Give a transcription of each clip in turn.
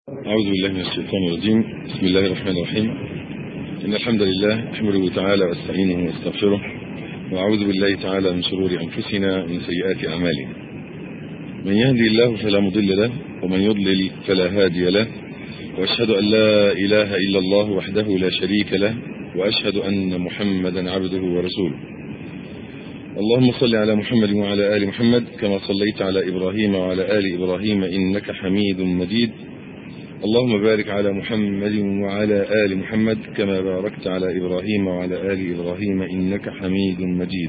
أعوذ بالله من الشيطان الرجيم بسم الله الرحمن الرحيم إن الحمد لله أحمده تعالى واستعينه واستغفره وأعوذ بالله تعالى من شرور أنفسنا ومن سيئات أعمالنا من يهدي الله فلا مضل له ومن يضلل فلا هادي له وأشهد أن لا إله إلا الله وحده لا شريك له وأشهد أن محمدا عبده ورسوله اللهم صل على محمد وعلى آل محمد كما صليت على إبراهيم وعلى آل إبراهيم إنك حميد مجيد اللهم بارك على محمد وعلى آل محمد كما باركت على إبراهيم وعلى آل إبراهيم إنك حميد مجيد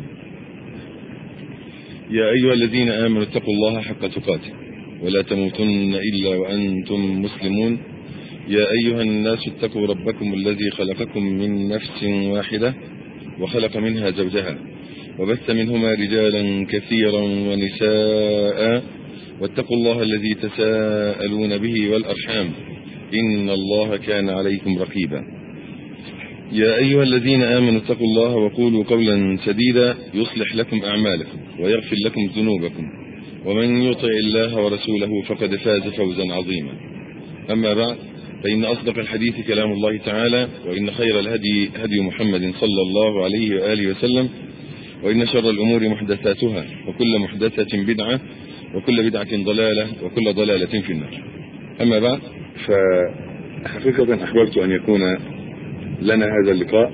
يا أيها الذين آمنوا اتقوا الله حق تقاته ولا تموتن إلا وأنتم مسلمون يا أيها الناس اتقوا ربكم الذي خلقكم من نفس واحدة وخلق منها زوجها وبث منهما رجالا كثيرا ونساء واتقوا الله الذي تساءلون به والأرحام إن الله كان عليكم رقيبا يا أيها الذين آمنوا اتقوا الله وقولوا قولا سديدا يصلح لكم أعمالكم ويغفر لكم ذنوبكم ومن يطع الله ورسوله فقد فاز فوزا عظيما أما بعد فإن أصدق الحديث كلام الله تعالى وإن خير الهدي هدي محمد صلى الله عليه وآله وسلم وإن شر الأمور محدثاتها وكل محدثة بدعة وكل بدعة ضلالة وكل ضلالة في النار أما بعد فحقيقة أحببت أن يكون لنا هذا اللقاء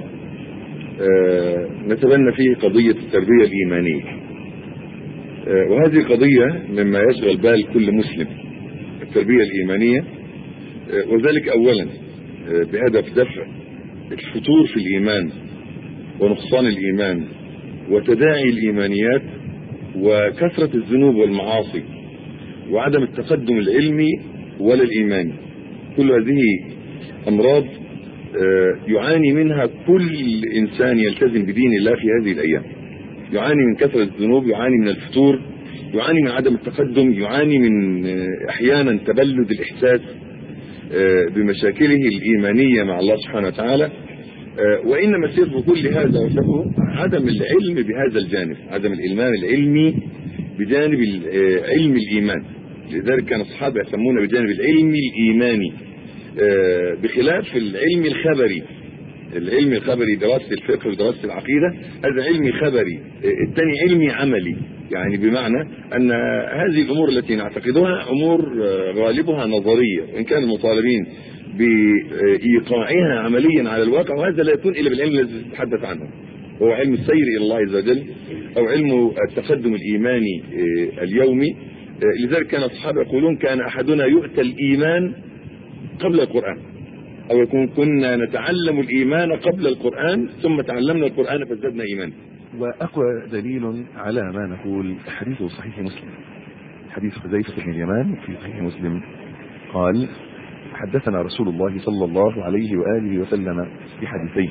نتبنى فيه قضية التربية الإيمانية وهذه قضية مما يشغل بال كل مسلم التربية الإيمانية وذلك أولا بهدف دفع الفتور في الإيمان ونقصان الإيمان وتداعي الإيمانيات وكثرة الذنوب والمعاصي وعدم التقدم العلمي ولا الإيماني كل هذه أمراض يعاني منها كل إنسان يلتزم بدين الله في هذه الأيام يعاني من كثرة الذنوب يعاني من الفتور يعاني من عدم التقدم يعاني من أحيانا تبلد الإحساس بمشاكله الإيمانية مع الله سبحانه وتعالى وإنما سر كل هذا وسببه عدم العلم بهذا الجانب عدم الإلمام العلمي بجانب علم الإيمان لذلك كان الصحابة يسمونه بجانب العلم الإيماني بخلاف العلم الخبري العلم الخبري دراسة الفقه ودراسة العقيدة هذا علمي خبري الثاني علمي عملي يعني بمعنى أن هذه الأمور التي نعتقدها أمور غالبها نظرية وإن كان المطالبين بإيقاعها عمليا على الواقع وهذا لا يكون إلا بالعلم الذي تتحدث عنه هو علم السير إلى الله عز وجل أو علم التقدم الإيماني اليومي لذلك كان الصحابة يقولون كان أحدنا يؤتى الإيمان قبل القرآن أو يكون كنا نتعلم الإيمان قبل القرآن ثم تعلمنا القرآن فازددنا إيمانا وأقوى دليل على ما نقول حديث صحيح مسلم حديث حذيفة بن اليمان في صحيح مسلم قال حدثنا رسول الله صلى الله عليه وآله وسلم بحديثين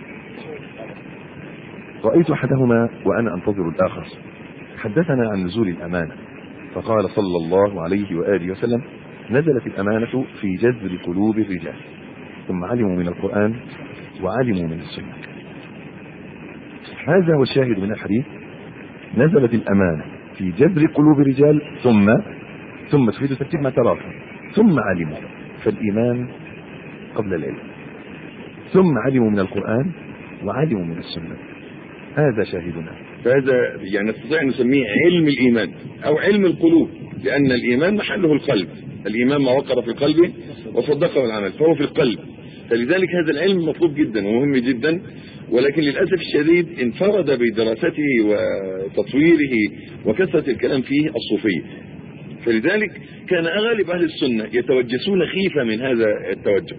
رأيت أحدهما وأنا أنتظر الآخر حدثنا عن نزول الأمانة فقال صلى الله عليه وآله وسلم نزلت الأمانة في جذر قلوب الرجال ثم علموا من القرآن وعلموا من السنة هذا هو الشاهد من الحديث نزلت الأمانة في جذر قلوب الرجال ثم ثم تفيد ترتيب ما تراكم ثم علموا فالإيمان قبل العلم ثم علموا من القرآن وعلموا من السنة هذا شاهدنا فهذا يعني نستطيع أن نسميه علم الإيمان أو علم القلوب لأن الإيمان محله القلب الإيمان ما وقر في القلب وصدقه العمل فهو في القلب فلذلك هذا العلم مطلوب جدا ومهم جدا ولكن للأسف الشديد انفرد بدراسته وتطويره وكثرة الكلام فيه الصوفية فلذلك كان أغالب أهل السنة يتوجسون خيفة من هذا التوجه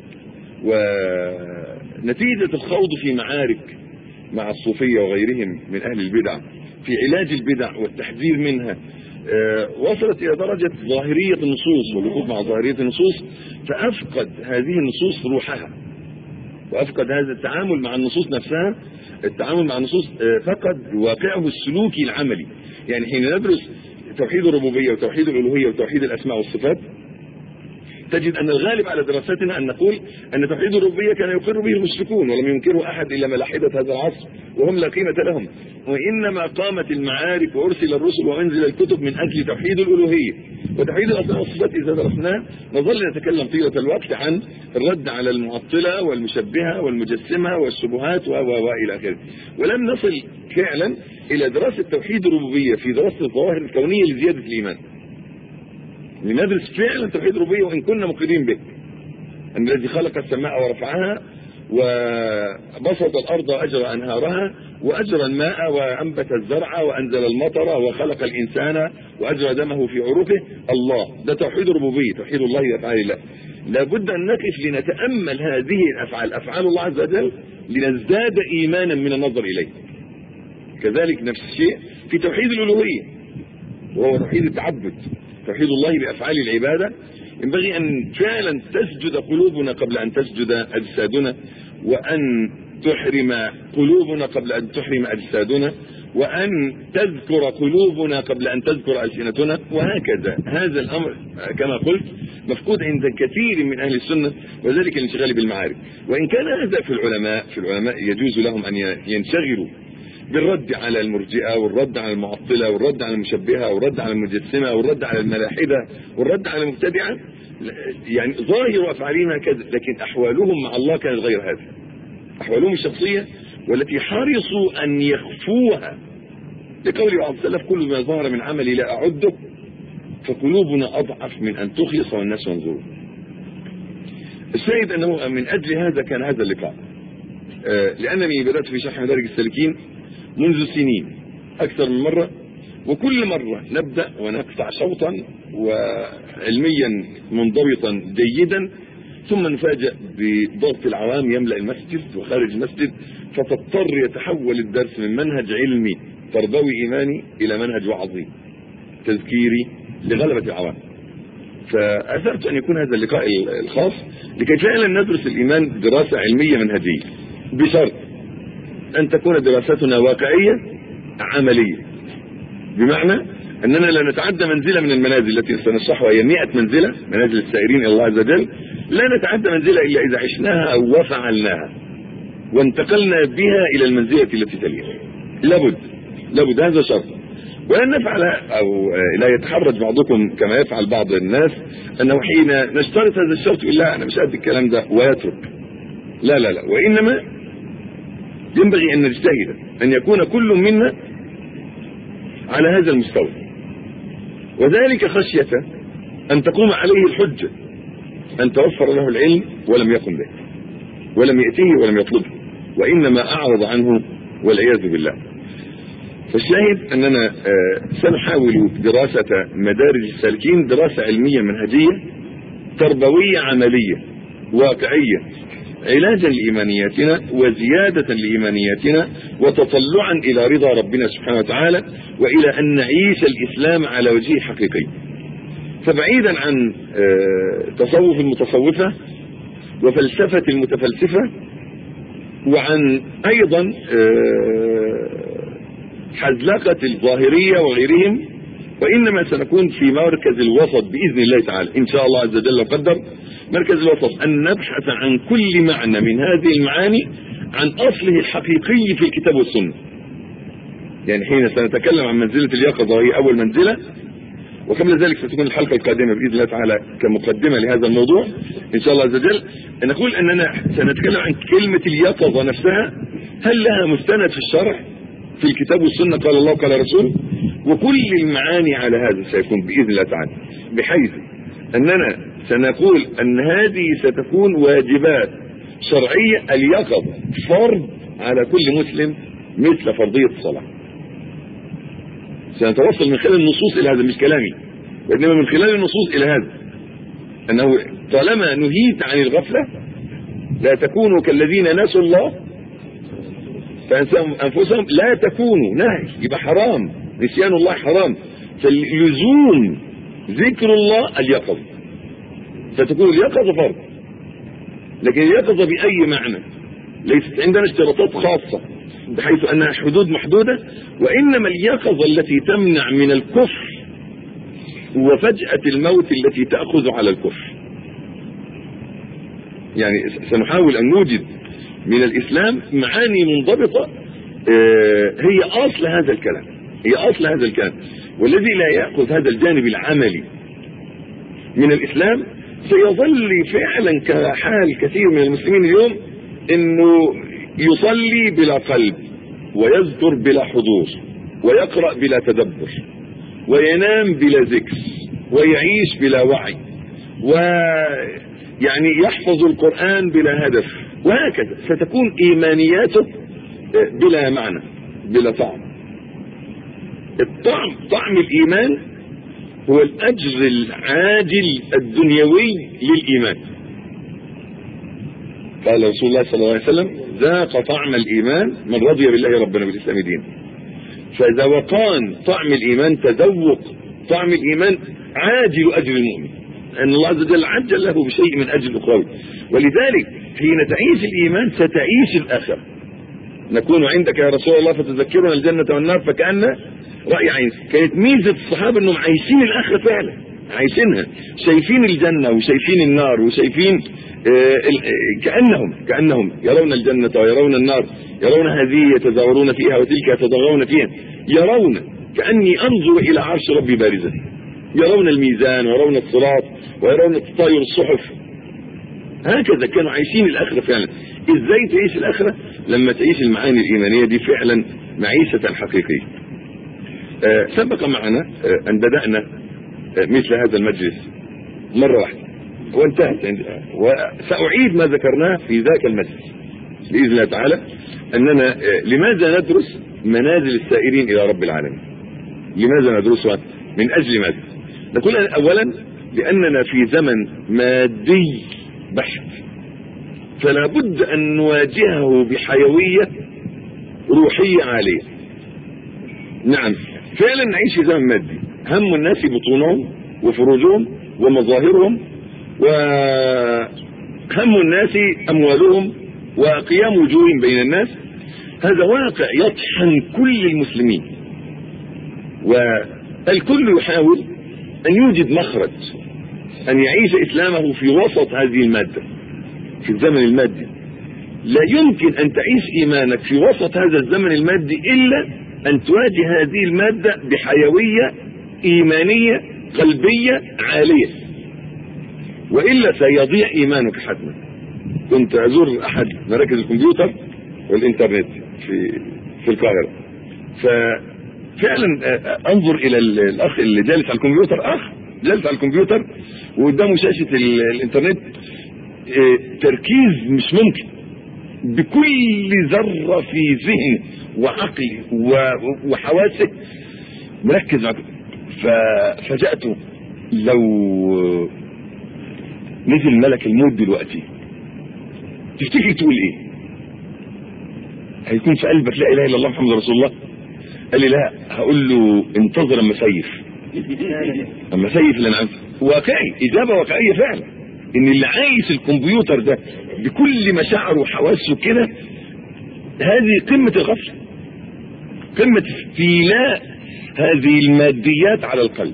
ونتيجة الخوض في معارك مع الصوفية وغيرهم من أهل البدع في علاج البدع والتحذير منها وصلت إلى درجة ظاهرية النصوص والوقوف مع ظاهرية النصوص فأفقد هذه النصوص روحها وأفقد هذا التعامل مع النصوص نفسها التعامل مع النصوص فقد واقعه السلوكي العملي يعني حين ندرس توحيد الربوبية وتوحيد الألوهية وتوحيد الأسماء والصفات تجد أن الغالب على دراستنا أن نقول أن توحيد الربوبية كان يقر به المشركون ولم ينكره أحد إلا ملاحدة هذا العصر وهم لا قيمة لهم وإنما قامت المعارك وأرسل الرسل وأنزل الكتب من أجل توحيد الألوهية وتوحيد الاسماء والصفات اذا درسناه نظل نتكلم طيله الوقت عن الرد على المعطله والمشبهه والمجسمه والشبهات و والى اخره ولم نصل فعلا الى دراسه توحيد الربوبيه في دراسه الظواهر الكونيه لزياده الايمان لندرس فعلا توحيد الربوبيه وان كنا مقرين به ان الذي خلق السماء ورفعها وبسط الارض واجرى انهارها واجرى الماء وانبت الزرع وانزل المطر وخلق الانسان واجرى دمه في عروقه الله ده توحيد الربوبيه توحيد الله بافعال الله لابد ان نقف لنتامل هذه الافعال افعال الله عز وجل لنزداد ايمانا من النظر اليه كذلك نفس الشيء في توحيد الالوهيه وهو توحيد التعبد توحيد الله بافعال العباده ينبغي أن فعلا تسجد قلوبنا قبل أن تسجد أجسادنا وأن تحرم قلوبنا قبل أن تحرم أجسادنا وأن تذكر قلوبنا قبل أن تذكر ألسنتنا وهكذا هذا الأمر كما قلت مفقود عند كثير من أهل السنة وذلك الانشغال بالمعارف وإن كان هذا في العلماء في العلماء يجوز لهم أن ينشغلوا بالرد على المرجئة والرد على المعطلة والرد على المشبهة والرد على المجسمة والرد على الملاحدة والرد على المبتدعة يعني ظاهر أفعالهم هكذا لكن أحوالهم مع الله كانت غير هذا أحوالهم الشخصية والتي حرصوا أن يخفوها لقول بعض السلف كل ما ظهر من عملي لا أعده فقلوبنا أضعف من أن تخلص والناس ينظرون السيد أنه من أجل هذا كان هذا اللقاء لأنني بدأت في شرح مدارج السالكين منذ سنين أكثر من مرة وكل مرة نبدأ ونقطع شوطا وعلميا منضبطا جيدا ثم نفاجأ بضغط العوام يملأ المسجد وخارج المسجد فتضطر يتحول الدرس من منهج علمي تربوي إيماني إلى منهج وعظي تذكيري لغلبة العوام فأثرت أن يكون هذا اللقاء الخاص لكي فعلا ندرس الإيمان دراسة علمية منهجية بشرط أن تكون دراستنا واقعية عملية بمعنى أننا لا نتعدى منزلة من المنازل التي سنشرحها هي 100 منزلة منازل السائرين إلى الله عز وجل لا نتعدى منزلة إلا إذا عشناها أو وفعلناها وانتقلنا بها إلى المنزلة التي تليها لابد لابد هذا شرط ولن نفعل أو لا يتحرج بعضكم كما يفعل بعض الناس أنه حين نشترط هذا الشرط يقول لا أنا مش قد الكلام ده ويترك لا لا لا وإنما ينبغي أن نجتهد أن يكون كل منا على هذا المستوى وذلك خشية أن تقوم عليه الحجة أن توفر له العلم ولم يقم به ولم يأتيه ولم يطلبه وإنما أعرض عنه والعياذ بالله فالشاهد أننا سنحاول دراسة مدارج السالكين دراسة علمية منهجية تربوية عملية واقعية علاجا لإيمانياتنا وزيادة لإيمانياتنا وتطلعا إلى رضا ربنا سبحانه وتعالى وإلى أن نعيش الإسلام على وجهه حقيقي فبعيدا عن تصوف المتصوفة وفلسفة المتفلسفة وعن أيضا حزلقة الظاهرية وغيرهم وإنما سنكون في مركز الوسط بإذن الله تعالى إن شاء الله عز وجل قدر مركز الوسط أن نبحث عن كل معنى من هذه المعاني عن أصله الحقيقي في الكتاب والسنة يعني حين سنتكلم عن منزلة اليقظة وهي أول منزلة وقبل ذلك ستكون الحلقة القادمة بإذن الله تعالى كمقدمة لهذا الموضوع إن شاء الله عز وجل نقول أننا سنتكلم عن كلمة اليقظة نفسها هل لها مستند في الشرع في الكتاب والسنة قال الله قال رسول وكل المعاني على هذا سيكون بإذن الله تعالى بحيث أننا سنقول أن هذه ستكون واجبات شرعية اليقظة فرض على كل مسلم مثل فرضية الصلاة سنتوصل من خلال النصوص إلى هذا مش كلامي وإنما من خلال النصوص إلى هذا أنه طالما نهيت عن الغفلة لا تكونوا كالذين نسوا الله فأنساهم أنفسهم لا تكونوا نهي يبقى حرام نسيان الله حرام فاللزوم ذكر الله اليقظة فتكون اليقظة فرض لكن اليقظة بأي معنى ليست عندنا اشتراطات خاصة بحيث أنها حدود محدودة وإنما اليقظة التي تمنع من الكفر وفجأة الموت التي تأخذ على الكفر يعني سنحاول أن نوجد من الإسلام معاني منضبطة هي أصل هذا الكلام هي أصل هذا الكلام والذي لا يأخذ هذا الجانب العملي من الاسلام سيظل فعلا كحال كثير من المسلمين اليوم انه يصلي بلا قلب ويذكر بلا حضور ويقرأ بلا تدبر وينام بلا ذكر ويعيش بلا وعي ويعني يحفظ القرآن بلا هدف وهكذا ستكون إيمانياته بلا معنى بلا طعم الطعم طعم الإيمان هو الأجر العاجل الدنيوي للإيمان قال رسول الله صلى الله عليه وسلم ذاق طعم الإيمان من رضي بالله ربنا بالإسلام دين فذوقان طعم الإيمان تذوق طعم الإيمان عاجل أجر المؤمن أن الله عز وجل عجل له بشيء من أجل أخروي ولذلك حين تعيش الإيمان ستعيش الآخرة نكون عندك يا رسول الله فتذكرنا الجنة والنار فكأن رأي عين كانت ميزة الصحابة أنهم عايشين الآخرة فعلا عايشينها شايفين الجنة وشايفين النار وشايفين آه كأنهم كأنهم يرون الجنة ويرون النار يرون هذه يتزاورون فيها وتلك يتضاغون فيها يرون كأني أنظر إلى عرش ربي بارزة يرون الميزان ويرون الصراط ويرون تطاير الصحف هكذا كانوا عايشين الآخرة فعلا إزاي تعيش الآخرة لما تعيش المعاني الإيمانية دي فعلا معيشة حقيقية آه سبق معنا آه أن بدأنا آه مثل هذا المجلس مرة واحدة وانتهت وسأعيد ما ذكرناه في ذاك المجلس بإذن الله تعالى أننا لماذا ندرس منازل السائرين إلى رب العالمين لماذا ندرسها من أجل ماذا نقول أولا لأننا في زمن مادي بحت فلا بد أن نواجهه بحيوية روحية عالية نعم فعلا نعيش في زمن مادي هم الناس بطونهم وفروجهم ومظاهرهم وهم الناس أموالهم وقيام وجوههم بين الناس هذا واقع يطحن كل المسلمين والكل يحاول أن يوجد مخرج أن يعيش إسلامه في وسط هذه المادة في الزمن المادي لا يمكن أن تعيش إيمانك في وسط هذا الزمن المادي إلا أن تواجه هذه المادة بحيوية إيمانية قلبية عالية وإلا سيضيع إيمانك حتما كنت أزور أحد مراكز الكمبيوتر والإنترنت في في القاهرة ففعلا أنظر إلى الأخ اللي جالس على الكمبيوتر أخ جالس على الكمبيوتر وقدامه شاشة الإنترنت تركيز مش ممكن بكل ذرة في ذهنه وعقله وحواسه مركز ففجأته لو نزل ملك الموت دلوقتي تفتكر تقول ايه هيكون في قلبك لا اله الا الله محمد رسول الله قال لي لا هقول له انتظر اما سيف اما سيف اللي انا واقعي اجابه واقعيه فعلا ان اللي عايش الكمبيوتر ده بكل مشاعره وحواسه كده هذه قمه الغفله قمه استيلاء هذه الماديات على القلب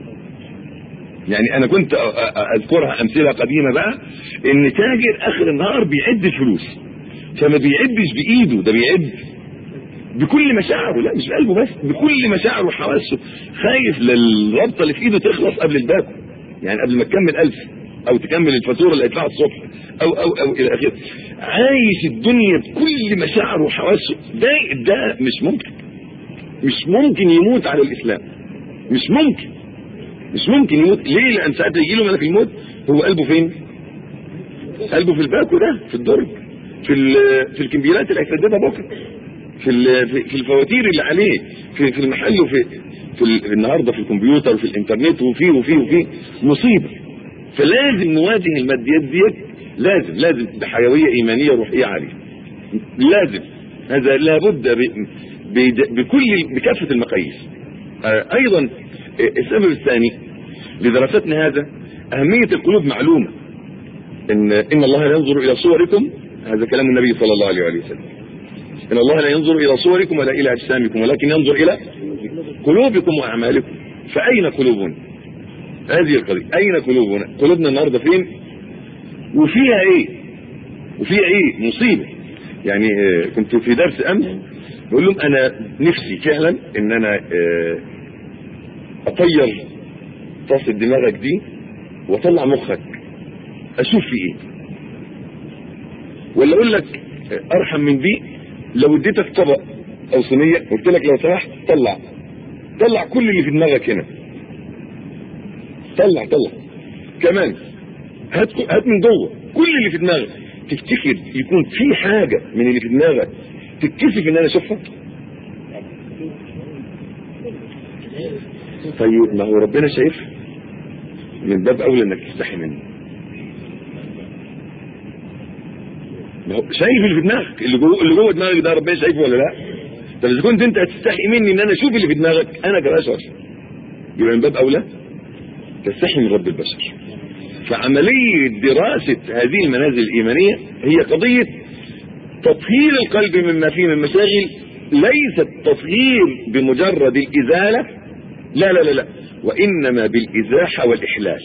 يعني انا كنت اذكرها امثله قديمه بقى ان تاجر اخر النهار بيعد الفلوس فما بيعدش بايده ده بيعد بكل مشاعره لا مش بقلبه بس بكل مشاعره وحواسه خايف للربطه اللي في ايده تخلص قبل الباكو يعني قبل ما تكمل ألف او تكمل الفاتوره اللي هيدفعها الصبح او او او الى اخره عايش الدنيا بكل مشاعره وحواسه ده ده مش ممكن مش ممكن يموت على الاسلام مش ممكن مش ممكن يموت ليه لان ساعات يجي له ملك الموت هو قلبه فين قلبه في الباكو ده في الدرج في في الكمبيالات اللي هيسددها بكره في في الفواتير اللي عليه في في المحل وفي في النهارده في الكمبيوتر وفي الانترنت وفي وفي وفي مصيبه فلازم نواجه الماديات ديت لازم لازم بحيويه ايمانيه روحيه عاليه لازم هذا لابد بكل بكافه المقاييس ايضا السبب الثاني لدراستنا هذا اهميه القلوب معلومه ان ان الله لا ينظر الى صوركم هذا كلام النبي صلى الله عليه وسلم ان الله لا ينظر الى صوركم ولا الى اجسامكم ولكن ينظر الى قلوبكم واعمالكم فاين قلوبنا هذه القضيه اين قلوبنا قلوبنا النهارده فين وفيها ايه وفيها ايه مصيبه يعني كنت في درس امس بقول لهم انا نفسي فعلا ان انا اطير طاسه دماغك دي واطلع مخك اشوف في ايه ولا اقول لك ارحم من دي لو اديتك طبق او صينيه قلت لك لو سمحت طلع طلع كل اللي في دماغك هنا طلع طلع كمان هات هات من جوه كل اللي في دماغك تفتكر يكون في حاجه من اللي في دماغك تتكسف ان انا اشوفها طيب ما هو ربنا شايف من باب اولى انك تستحي منه ما هو شايف اللي في دماغك اللي جوه اللي جوه دماغك ده ربنا شايفه ولا لا طب اذا كنت انت هتستحي مني ان انا اشوف اللي في دماغك انا كبشر يبقى من باب اولى تستحي من رب البشر فعملية دراسة هذه المنازل الإيمانية هي قضية تطهير القلب مما فيه من مشاغل ليست تطهير بمجرد الإزالة لا لا لا لا وإنما بالإزاحة والإحلال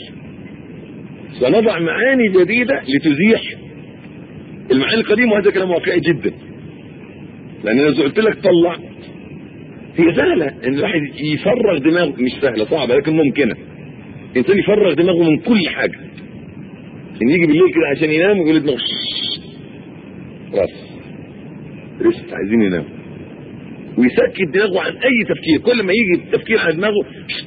سنضع معاني جديدة لتزيح المعاني القديمة وهذا كلام واقعي جدا لأن أنا قلت لك طلع هي سهلة إن الواحد يفرغ دماغه مش سهلة صعبة لكن ممكنة إنسان يفرغ دماغه من كل حاجة إن يجي بالليل كده عشان ينام ويقول دماغه خلاص ريست عايزين ينام ويسكت دماغه عن أي تفكير كل ما يجي التفكير على دماغه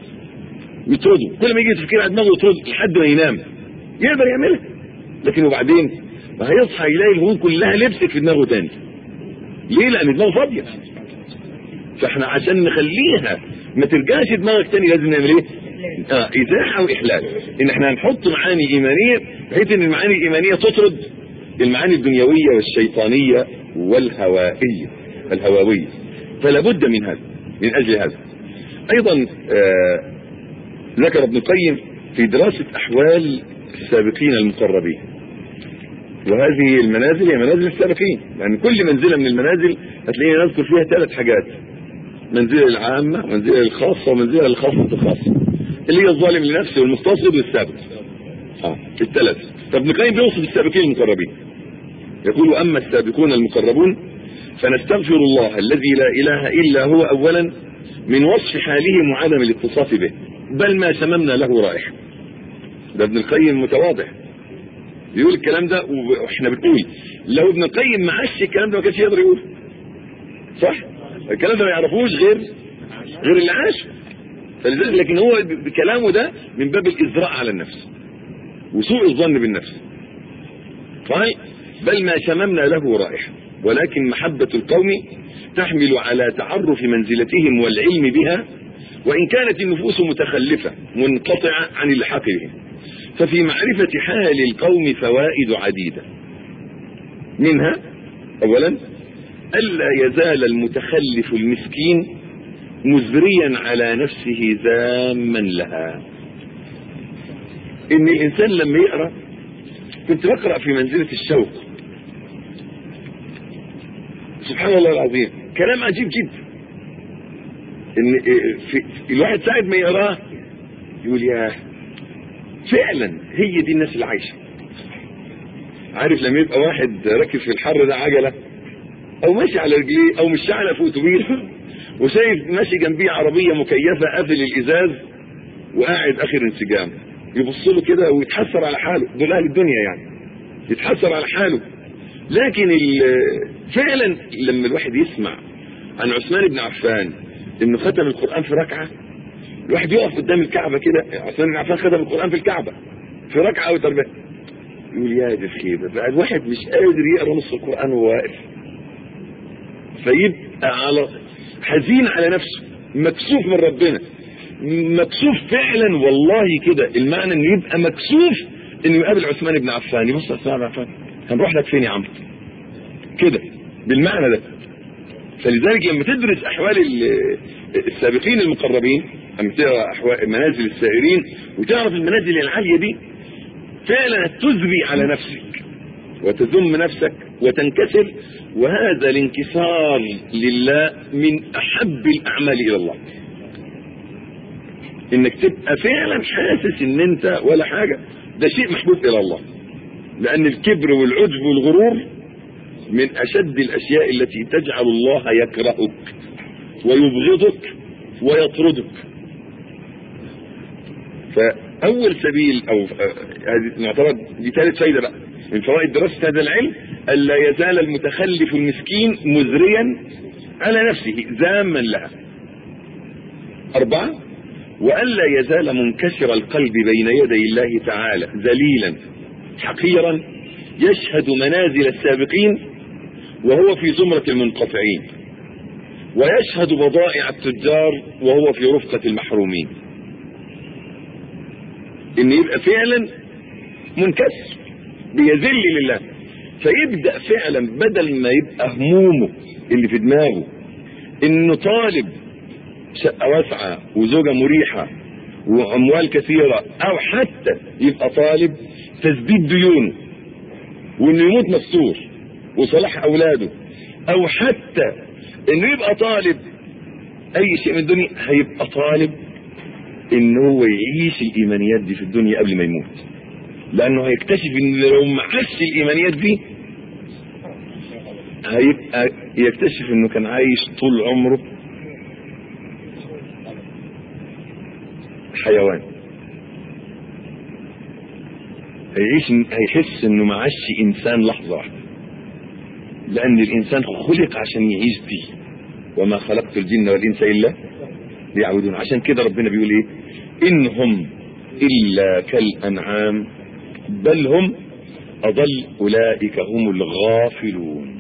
يطرده كل ما يجي التفكير على دماغه يطرده لحد ما ينام يقدر يعملها لكن وبعدين ما هيصحى يلاقي الهموم كلها لبست في دماغه تاني ليه لان دماغه فاضيه فاحنا عشان نخليها ما ترجعش دماغك تاني لازم نعمل ايه اه ازاحه واحلال ان احنا هنحط معاني ايمانيه بحيث ان المعاني الايمانيه تطرد المعاني الدنيويه والشيطانيه والهوائيه الهواويه فلا بد من هذا من اجل هذا ايضا آه ذكر ابن القيم في دراسه احوال السابقين المقربين وهذه المنازل هي منازل السابقين يعني كل منزلة من المنازل هتلاقينا نذكر فيها ثلاث حاجات منزلة العامة ومنزلة الخاصة ومنزلة الخاصة الخاصة اللي هي الظالم لنفسه والمستصغر والسابق اه الثلاث فابن القيم بيوصف السابقين المقربين يقول اما السابقون المقربون فنستغفر الله الذي لا اله الا هو اولا من وصف حالهم وعدم الاتصاف به بل ما شممنا له رائحه ده ابن القيم متواضع بيقول الكلام ده واحنا بنقول لو ابن القيم ما عاش الكلام ده ما كانش يقدر يقول صح الكلام ده ما يعرفوش غير غير اللي عاش فلذلك لكن هو بكلامه ده من باب الازراء على النفس وسوء الظن بالنفس قال بل ما شممنا له رائحه ولكن محبة القوم تحمل على تعرف منزلتهم والعلم بها وإن كانت النفوس متخلفة منقطعة عن الحق بهم ففي معرفة حال القوم فوائد عديدة منها اولا الا يزال المتخلف المسكين مزبريا على نفسه ذاما لها ان الانسان لما يقرأ كنت بقرأ في منزلة الشوق سبحان الله العظيم كلام عجيب جدا ان في الواحد ساعة ما يقراه يقول ياه فعلا هي دي الناس اللي عايشه عارف لما يبقى واحد راكب في الحر ده عجله او ماشي على رجليه او مش شعله في اتوبيس وشايف ماشي جنبيه عربيه مكيفه قافل الازاز وقاعد اخر انسجام يبص له كده ويتحسر على حاله دول اهل الدنيا يعني يتحسر على حاله لكن فعلا لما الواحد يسمع عن عثمان بن عفان انه ختم القران في ركعه الواحد يقف قدام الكعبة كده عشان بن عفان ختم القرآن في الكعبة في ركعة أو تربية يقول يا دي الخيبة بقى الواحد مش قادر يقرأ نص القرآن وهو واقف فيبقى على حزين على نفسه مكسوف من ربنا مكسوف فعلا والله كده المعنى انه يبقى مكسوف انه يقابل عثمان بن عفان يبص عثمان بن عفان هنروح لك فين يا عم كده بالمعنى ده فلذلك لما تدرس احوال السابقين المقربين اما تقرا احوال منازل السائرين وتعرف المنازل العاليه دي فعلا تزري على نفسك وتذم نفسك وتنكسر وهذا الانكسار لله من احب الاعمال الى الله انك تبقى فعلا حاسس ان انت ولا حاجه ده شيء محبوب الى الله لان الكبر والعجب والغرور من اشد الاشياء التي تجعل الله يكرهك ويبغضك ويطردك اول سبيل او هذه نعتبر دي ثالث فايده بقى من فوائد دراسه هذا العلم الا يزال المتخلف المسكين مزريا على نفسه ذاما لها اربعه والا يزال منكسر القلب بين يدي الله تعالى ذليلا حقيرا يشهد منازل السابقين وهو في زمرة المنقطعين ويشهد بضائع التجار وهو في رفقة المحرومين ان يبقى فعلا منكسر بيذل لله فيبدأ فعلا بدل ما يبقى همومه اللي في دماغه انه طالب شقة واسعة وزوجة مريحة واموال كثيرة او حتى يبقى طالب تسديد ديونه وانه يموت مستور وصلاح اولاده او حتى انه يبقى طالب اي شيء من الدنيا هيبقى طالب ان هو يعيش الايمانيات دي في الدنيا قبل ما يموت لانه هيكتشف ان لو ما عاش الايمانيات دي هيبقى يكتشف انه كان عايش طول عمره حيوان هيعيش هيحس انه ما عاش انسان لحظه واحده لان الانسان خلق عشان يعيش دي وما خلقت الجن والانس الا ليعبدون عشان كده ربنا بيقول ايه انهم الا كالانعام بل هم اضل اولئك هم الغافلون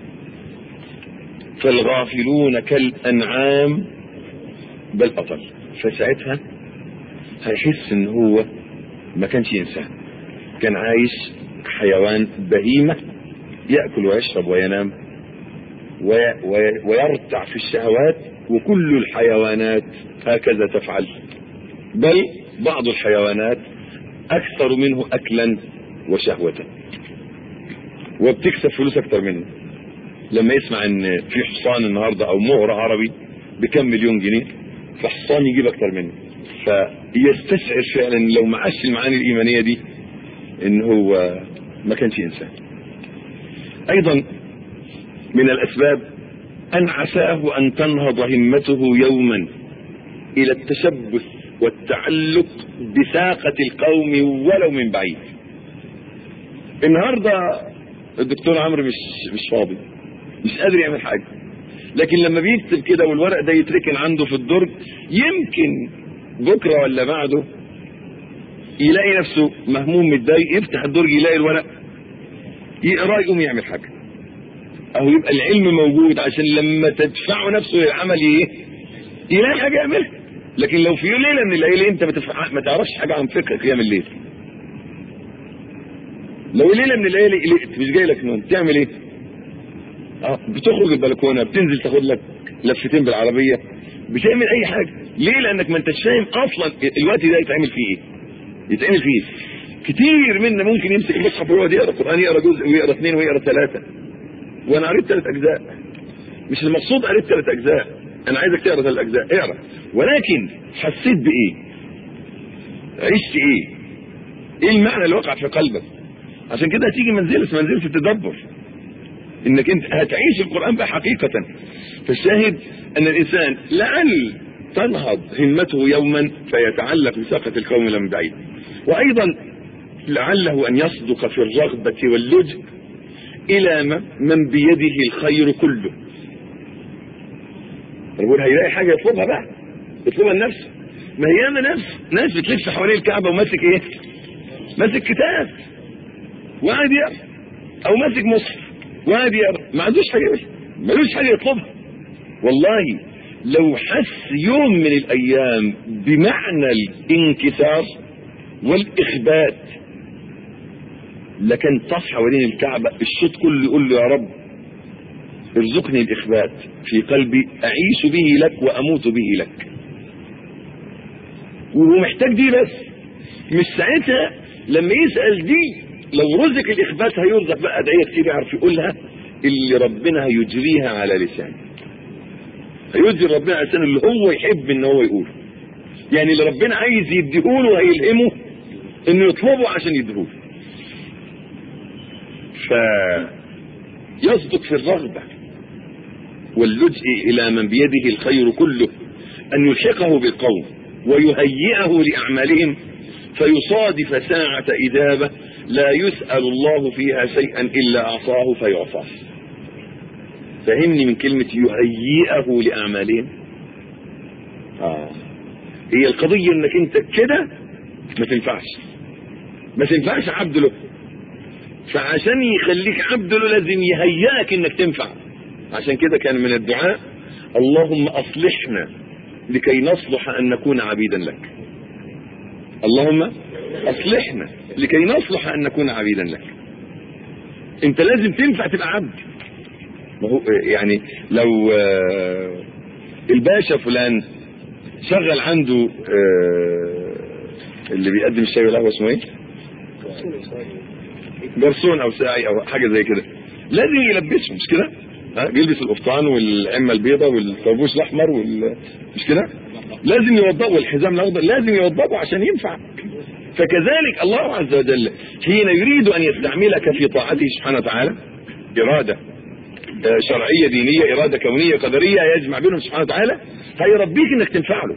فالغافلون كالانعام بل اضل فساعتها هيحس ان هو ما كانش انسان كان عايش حيوان بهيمة يأكل ويشرب وينام وي وي ويرتع في الشهوات وكل الحيوانات هكذا تفعل بل بعض الحيوانات أكثر منه أكلا وشهوة وبتكسب فلوس أكثر منه لما يسمع ان في حصان النهاردة او مهر عربي بكم مليون جنيه فحصان يجيب اكثر منه فيستشعر فعلا لو ما عاش المعاني الايمانية دي ان هو ما كانش انسان ايضا من الاسباب ان عساه ان تنهض همته يوما الى التشبث والتعلق بساقة القوم ولو من بعيد النهاردة الدكتور عمرو مش مش فاضي مش قادر يعمل حاجة لكن لما بيكتب كده والورق ده يتركن عنده في الدرج يمكن بكرة ولا بعده يلاقي نفسه مهموم متضايق يفتح الدرج يلاقي الورق يقراه يقوم يعمل حاجة اهو يبقى العلم موجود عشان لما تدفعه نفسه للعمل ايه يلاقي حاجة يعملها لكن لو في ليلة من الليالي انت ما, تفع... ما تعرفش حاجة عن فقه قيام الليل لو ليلة من الليالي قلقت مش جاي لك نوم تعمل ايه اه بتخرج البلكونة بتنزل تاخد لك لفتين بالعربية بتعمل اي حاجة ليه لانك ما انتش فاهم اصلا الوقت ده يتعمل فيه ايه يتعمل فيه كتير منا ممكن يمسك المصحف ويقعد يقرا قران يقرا جزء ويقرا اثنين ويقرا ثلاثه وانا قريت ثلاث اجزاء مش المقصود قريت ثلاث اجزاء انا عايزك تقرا ثلاث اجزاء اقرا ولكن حسيت بايه عشت ايه ايه المعنى اللي وقع في قلبك عشان كده هتيجي منزله اسمها منزله التدبر انك انت هتعيش القران بقى حقيقه فالشاهد ان الانسان لعل تنهض همته يوما فيتعلق بساقة القوم لم بعيد وايضا لعله ان يصدق في الرغبة واللجء الى من بيده الخير كله يقول هيلاقي حاجة يطلبها بقى يطلبها لنفسه ما هي انا نفس ناس بتلف حوالين الكعبة وماسك ايه ماسك كتاب وقاعد يقرا او ماسك مصحف وقاعد يقرا ما عندوش حاجة ملوش حاجة يطلبها والله لو حس يوم من الايام بمعنى الانكسار والاخبات لكن طاف حوالين الكعبة الشوط كله يقول له يا رب ارزقني الاخبات في قلبي اعيش به لك واموت به لك وهو محتاج دي بس مش ساعتها لما يسأل دي لو رزق الاخبات هيرزق بقى ادعية كتير يعرف يقولها اللي ربنا هيجريها على لسانه هيجري ربنا على لسانه اللي هو يحب ان هو يقوله يعني اللي ربنا عايز يديهوله هيلهمه انه يطلبه عشان يديهوله فيصدق في الرغبة واللجء الى من بيده الخير كله ان يلحقه بالقوم ويهيئه لاعمالهم فيصادف ساعة إجابة لا يسأل الله فيها شيئا إلا أعطاه فيعطاه فهمني من كلمة يهيئه لأعمالهم آه. هي القضية انك انت كده ما تنفعش ما تنفعش عبد له فعشان يخليك عبد له لازم يهيئك انك تنفع عشان كده كان من الدعاء اللهم اصلحنا لكي نصلح ان نكون عبيدا لك اللهم اصلحنا لكي نصلح ان نكون عبيدا لك انت لازم تنفع تبقى عبد ما هو يعني لو الباشا فلان شغل عنده اللي بيقدم الشاي والقهوه اسمه ايه جرسون او ساعي او حاجه زي كده لازم يلبسه مش كده ها بيلبس القفطان والعمه البيضاء والطربوش الاحمر وال... مش كده لازم يوضبه والحزام الاخضر لازم يوضبه عشان ينفع فكذلك الله عز وجل حين يريد ان يستعملك في طاعته سبحانه وتعالى اراده شرعيه دينيه اراده كونيه قدريه يجمع بينهم سبحانه وتعالى هيربيك انك تنفع له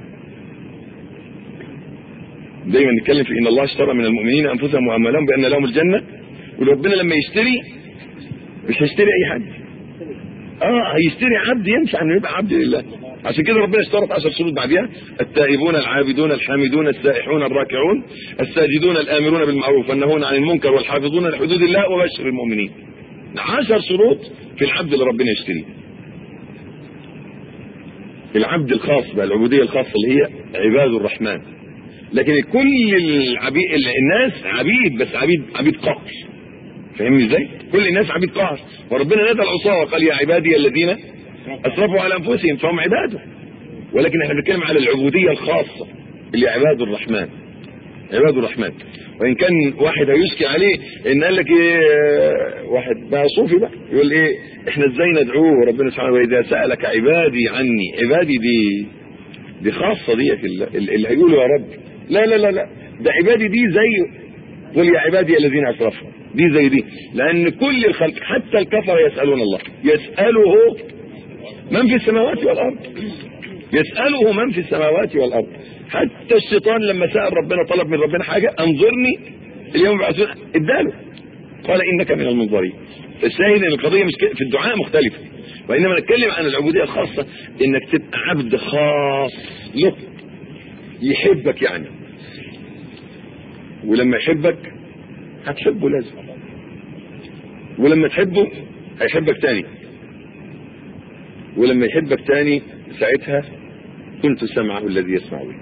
دايما نتكلم في ان الله اشترى من المؤمنين انفسهم واموالهم بان لهم الجنه وربنا لما يشتري مش هيشتري اي حد اه هيشتري عبد ينفع انه يبقى عبد لله عشان كده ربنا اشترط 10 شروط بعدها التائبون العابدون الحامدون السائحون الراكعون الساجدون الامرون بالمعروف والنهون عن المنكر والحافظون لحدود الله وبشر المؤمنين 10 شروط في العبد اللي ربنا يشتريه العبد الخاص بقى العبوديه الخاصه اللي هي عباد الرحمن لكن كل العبيد الناس عبيد بس عبيد عبيد قهر فاهمني ازاي كل الناس عبيد قهر وربنا نادى العصاه وقال يا عبادي الذين اسرفوا على انفسهم فهم عباده ولكن احنا بنتكلم على العبوديه الخاصه اللي عباد الرحمن عباد الرحمن وان كان واحد هيشكي عليه ان قال لك ايه واحد بقى صوفي بقى يقول ايه احنا ازاي ندعوه ربنا سبحانه واذا سالك عبادي عني عبادي دي دي خاصه ديت اللي هيقولوا يا رب لا لا لا لا ده عبادي دي زي قل يا عبادي الذين اسرفوا دي زي دي لان كل الخلق حتى الكفر يسالون الله يساله من في السماوات والارض يساله من في السماوات والارض حتى الشيطان لما سال ربنا طلب من ربنا حاجه انظرني اليوم يبعثون اداله قال انك من المنظرين الشاهد ان القضيه مش في الدعاء مختلفه وانما نتكلم عن العبوديه الخاصه انك تبقى عبد خاص له يحبك يعني ولما يحبك هتحبه لازم ولما تحبه هيحبك تاني ولما يحبك تاني ساعتها كنت سمعه الذي يسمع به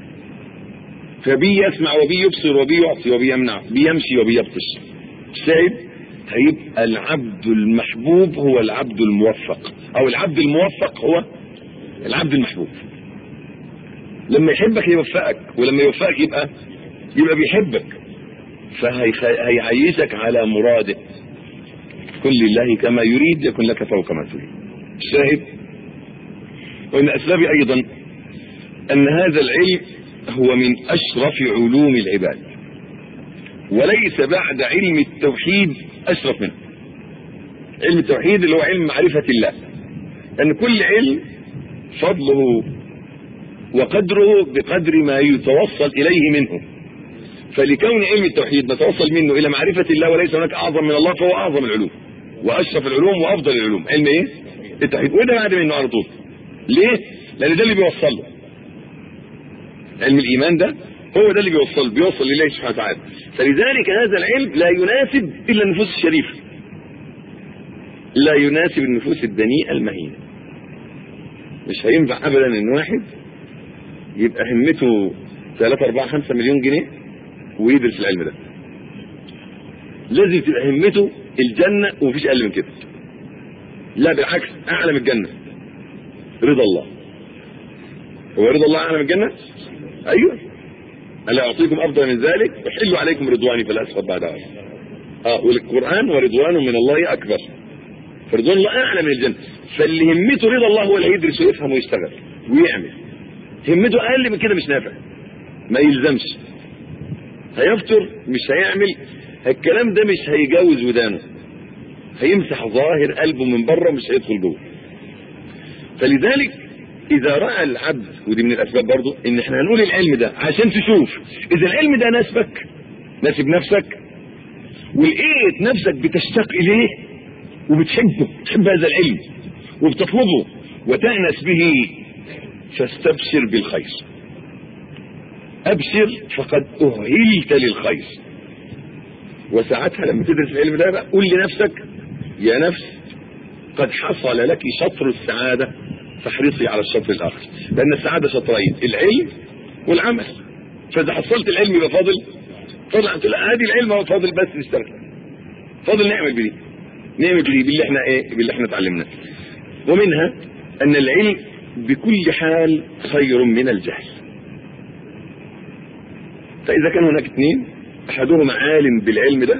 فبي يسمع وبي يبصر وبي يعطي وبي يمنع بيمشي وبي يبطش الشاهد هيبقى العبد المحبوب هو العبد الموفق او العبد الموفق هو العبد المحبوب لما يحبك يوفقك ولما يوفقك يبقى يبقى بيحبك فهيعيشك على مراده كن لله كما يريد يكن لك فوق ما تريد الشاهد وان اسبابي ايضا ان هذا العلم هو من اشرف علوم العباد وليس بعد علم التوحيد اشرف منه علم التوحيد اللي هو علم معرفة الله ان كل علم فضله وقدره بقدر ما يتوصل اليه منه فلكون علم التوحيد نتوصل منه الى معرفة الله وليس هناك اعظم من الله فهو اعظم العلوم واشرف العلوم وافضل العلوم علم ايه التوحيد وده بعد منه على طول ليه لان ده اللي بيوصل له علم الايمان ده هو ده اللي بيوصل بيوصل لله سبحانه وتعالى فلذلك هذا العلم لا يناسب الا النفوس الشريفه لا يناسب النفوس الدنيئه المهينه مش هينفع ابدا ان واحد يبقى همته 3 4 5 مليون جنيه ويدرس العلم ده لازم تبقى همته الجنه ومفيش اقل من كده لا بالعكس اعلى من الجنه رضا الله هو رضا الله اعلى من الجنه ايوه الا اعطيكم افضل من ذلك احل عليكم رضواني فلا اسخط بعد هذا اه والقران ورضوان من الله اكبر فرضوان الله اعلى من الجنه فاللي همته رضا الله هو اللي هيدرس ويفهم ويشتغل ويعمل همته اقل من كده مش نافع ما يلزمش هيفطر مش هيعمل الكلام ده مش هيجاوز ودانه هيمسح ظاهر قلبه من بره مش هيدخل جوه فلذلك اذا راى العبد ودي من الاسباب برضو ان احنا هنقول العلم ده عشان تشوف اذا العلم ده ناسبك ناسب نفسك ولقيت نفسك بتشتاق اليه وبتحبه تحب هذا العلم وبتطلبه وتأنس به فاستبشر بالخير ابشر فقد اهلت للخير وساعتها لما تدرس العلم ده بقى قول لنفسك يا نفس قد حصل لك شطر السعادة فاحرصي على الشطر الاخر لان السعادة شطرين العلم والعمل فاذا حصلت العلم يبقى فاضل فاضل انت لا هذه العلم هو فاضل بس نشتغل فاضل نعمل بدي نعمل بدي باللي احنا ايه باللي احنا اتعلمناه ومنها ان العلم بكل حال خير من الجهل فاذا كان هناك اثنين احدهما عالم بالعلم ده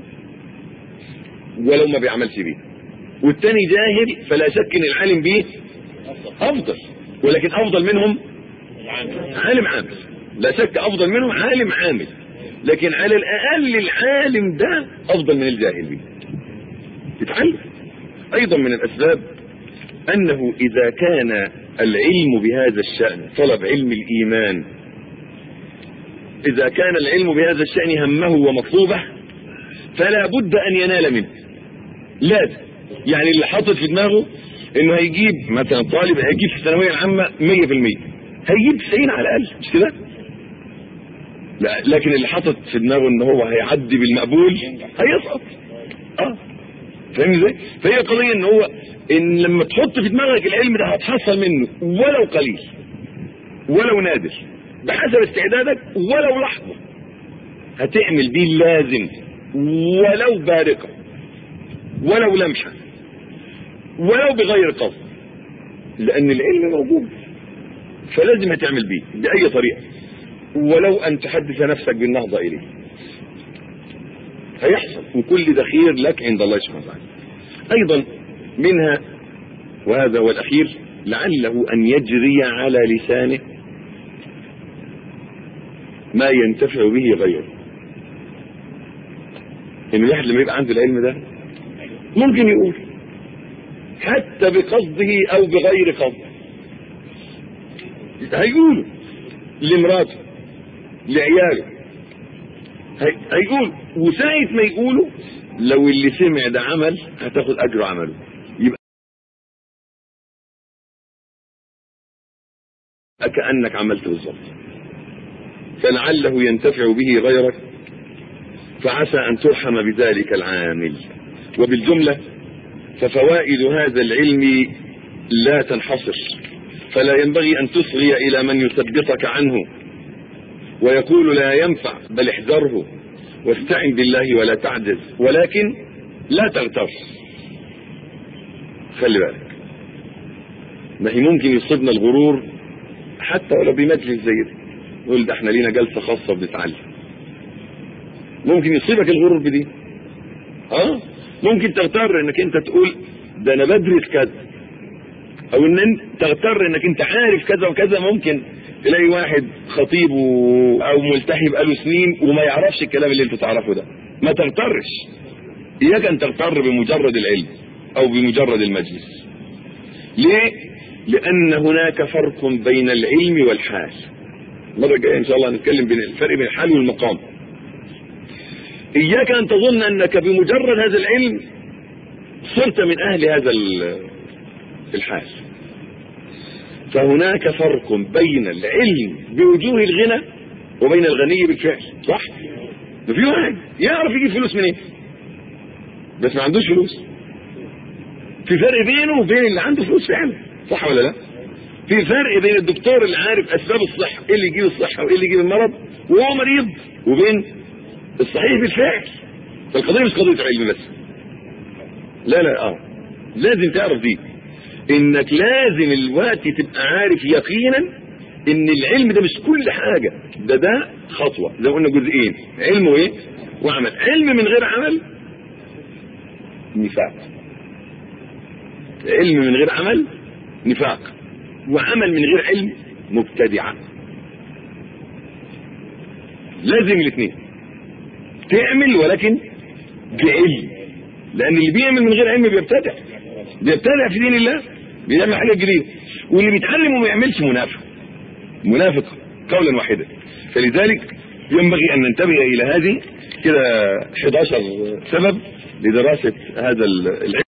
ولو ما بيعملش بيه والتاني جاهل فلا شك ان العالم بيه افضل ولكن افضل منهم عالم عامل لا شك افضل منهم عالم عامل لكن على الاقل العالم ده افضل من الجاهل بيه يتعلم ايضا من الاسباب انه اذا كان العلم بهذا الشأن طلب علم الايمان اذا كان العلم بهذا الشأن همه ومطلوبه فلا بد ان ينال منه لازم يعني اللي حاطط في دماغه انه هيجيب مثلا طالب هيجيب في الثانويه العامه 100% هيجيب 90 على الاقل مش كده لا لكن اللي حاطط في دماغه ان هو هيعدي بالمقبول هيسقط اه فاهم ازاي فهي قضيه ان هو ان لما تحط في دماغك العلم ده هتحصل منه ولو قليل ولو نادر بحسب استعدادك ولو لحظه هتعمل بيه لازم ولو بارقه ولو لمحه ولو بغير قصد لان العلم موجود فلازم هتعمل بيه باي طريقه ولو ان تحدث نفسك بالنهضه اليه هيحصل وكل ده خير لك عند الله سبحانه وتعالى ايضا منها وهذا هو الاخير لعله ان يجري على لسانه ما ينتفع به غيره ان الواحد لما يبقى عنده العلم ده ممكن يقول حتى بقصده او بغير قصد هيقوله لمراته لعياله هي... هيقول وساعة ما يقوله لو اللي سمع ده عمل هتاخد اجر عمله يبقى كأنك عملت بالظبط فلعله ينتفع به غيرك فعسى ان ترحم بذلك العامل وبالجملة ففوائد هذا العلم لا تنحصر فلا ينبغي ان تصغي الى من يثبتك عنه ويقول لا ينفع بل احذره واستعن بالله ولا تعجز ولكن لا تغتر خلي بالك ما هي ممكن يصيبنا الغرور حتى ولو بمجلس زي ده نقول ده احنا لينا جلسه خاصه بنتعلم ممكن يصيبك الغرور بدي اه ممكن تغتر انك انت تقول ده انا بدرس كذا او ان انت تغتر انك انت عارف كذا وكذا ممكن تلاقي واحد خطيب و... او ملتحي بقاله سنين وما يعرفش الكلام اللي انت تعرفه ده ما تغترش اياك ان تغتر بمجرد العلم او بمجرد المجلس ليه لان هناك فرق بين العلم والحال المره الجايه ان شاء الله هنتكلم بين الفرق بين الحال والمقام اياك ان تظن انك بمجرد هذا العلم صرت من اهل هذا الحال فهناك فرق بين العلم بوجوه الغنى وبين الغني بالفعل صح في واحد يعرف يجيب فلوس منين بس ما عندوش فلوس في فرق بينه وبين اللي عنده فلوس فعلا صح ولا لا في فرق بين الدكتور اللي عارف اسباب الصحه ايه اللي يجيب الصحه وايه اللي يجيب المرض وهو مريض وبين الصحيح بالفعل فالقضيه مش قضيه علم بس لا لا اه لازم تعرف دي انك لازم الوقت تبقى عارف يقينا ان العلم ده مش كل حاجة ده ده خطوة زي ما قلنا جزئين علم وايه وعمل علم من غير عمل نفاق علم من غير عمل نفاق وعمل من غير علم مبتدعة لازم الاثنين تعمل ولكن بعلم لان اللي بيعمل من غير علم بيبتدع بيبتدع في دين الله بيعمل حاجه جديده واللي بيتعلم وما يعملش منافق منافق قولا واحدا فلذلك ينبغي ان ننتبه الى هذه كده 11 سبب لدراسه هذا العلم